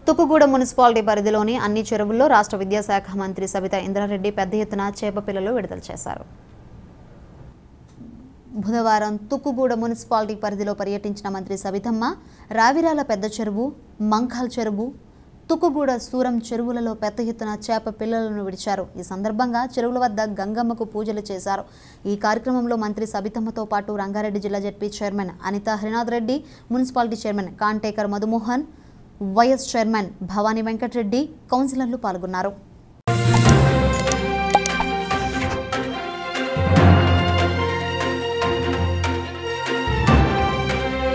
Tukkuguda municipality పరిధిలోని అన్ని చెరువుల్లో రాష్ట్ర విద్యాశాఖ మంత్రి సబితా ఇంద్రారెడ్డి పెద్ద ఎత్తున చేప పిల్లలు విడుదల చేశారు బుధవారం తుక్కుగూడ మున్సిపాలిటీ పరిధిలో పర్యటించిన మంత్రి సబితమ్మ రావిరాల పెద్ద చెరువు మంఖాల్ చెరువు తుక్కుగూడ సూరం చెరువులలో పెద్ద ఎత్తున చేప పిల్లలను విడిచారు ఈ సందర్భంగా చెరువుల వద్ద గంగమ్మకు పూజలు చేశారు ఈ కార్యక్రమంలో మంత్రి సబితమ్మతో పాటు రంగారెడ్డి జిల్లా ZP chairman Anitha Harinath Reddy municipality chairman కాంటేకర్ మధుమోహన్ వైఎస్ చైర్మన్ భవానీ వెంకటరెడ్డి కౌన్సిలర్లు పాల్గొన్నారు